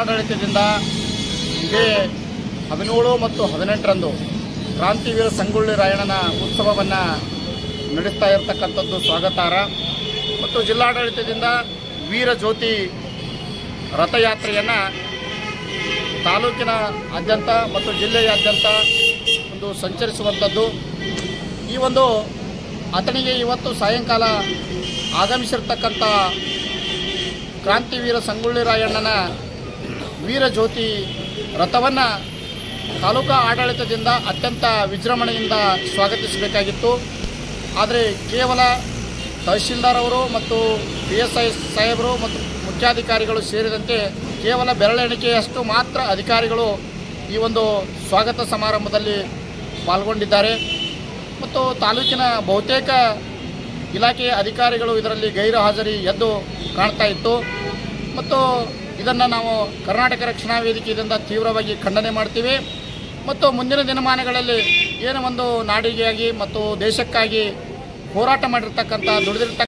ಜಿಲ್ಲಾಡಳಿತದಿಂದ ಇದೇ ಹದಿನೇಳು ಮತ್ತು ಹದಿನೆಂಟರಂದು ಕ್ರಾಂತಿವೀರ ಸಂಗೊಳ್ಳಿ ರಾಯಣ್ಣನ ಉತ್ಸವವನ್ನು ನಡೆಸ್ತಾ ಇರತಕ್ಕಂಥದ್ದು ಸ್ವಾಗತಾರ್ಹ ಮತ್ತು ಜಿಲ್ಲಾಡಳಿತದಿಂದ ವೀರ ಜ್ಯೋತಿ ರಥಯಾತ್ರೆಯನ್ನು ತಾಲೂಕಿನ ಆದ್ಯಂತ ಮತ್ತು ಜಿಲ್ಲೆಯಾದ್ಯಂತ ಒಂದು ಸಂಚರಿಸುವಂಥದ್ದು ಈ ಒಂದು ಆತನಿಗೆ ಇವತ್ತು ಸಾಯಂಕಾಲ ಆಗಮಿಸಿರ್ತಕ್ಕಂಥ ಕ್ರಾಂತಿವೀರ ಸಂಗೊಳ್ಳಿ ರಾಯಣ್ಣನ ವೀರ ಜ್ಯೋತಿ ರಥವನ್ನು ತಾಲೂಕಾ ಆಡಳಿತದಿಂದ ಅತ್ಯಂತ ವಿಜೃಂಭಣೆಯಿಂದ ಸ್ವಾಗತಿಸಬೇಕಾಗಿತ್ತು ಆದರೆ ಕೇವಲ ತಹಶೀಲ್ದಾರ್ ಅವರು ಮತ್ತು ಪಿ ಎಸ್ ಐ ಸಾಹೇಬರು ಮತ್ತು ಮುಖ್ಯಾಧಿಕಾರಿಗಳು ಸೇರಿದಂತೆ ಕೇವಲ ಬೆರಳೆಣಿಕೆಯಷ್ಟು ಮಾತ್ರ ಅಧಿಕಾರಿಗಳು ಈ ಒಂದು ಸ್ವಾಗತ ಸಮಾರಂಭದಲ್ಲಿ ಪಾಲ್ಗೊಂಡಿದ್ದಾರೆ ಮತ್ತು ತಾಲೂಕಿನ ಬಹುತೇಕ ಇಲಾಖೆಯ ಅಧಿಕಾರಿಗಳು ಇದರಲ್ಲಿ ಗೈರು ಹಾಜರಿ ಎದ್ದು ಕಾಣ್ತಾ ಇತ್ತು ಮತ್ತು ಇದನ್ನು ನಾವು ಕರ್ನಾಟಕ ರಕ್ಷಣಾ ವೇದಿಕೆಯಿಂದ ತೀವ್ರವಾಗಿ ಖಂಡನೆ ಮಾಡ್ತೀವಿ ಮತ್ತು ಮುಂದಿನ ದಿನಮಾನಗಳಲ್ಲಿ ಏನು ಒಂದು ನಾಡಿಗೆಯಾಗಿ ಮತ್ತು ದೇಶಕ್ಕಾಗಿ ಹೋರಾಟ ಮಾಡಿರ್ತಕ್ಕಂಥ ದುಡಿದಿರ್ತಕ್ಕ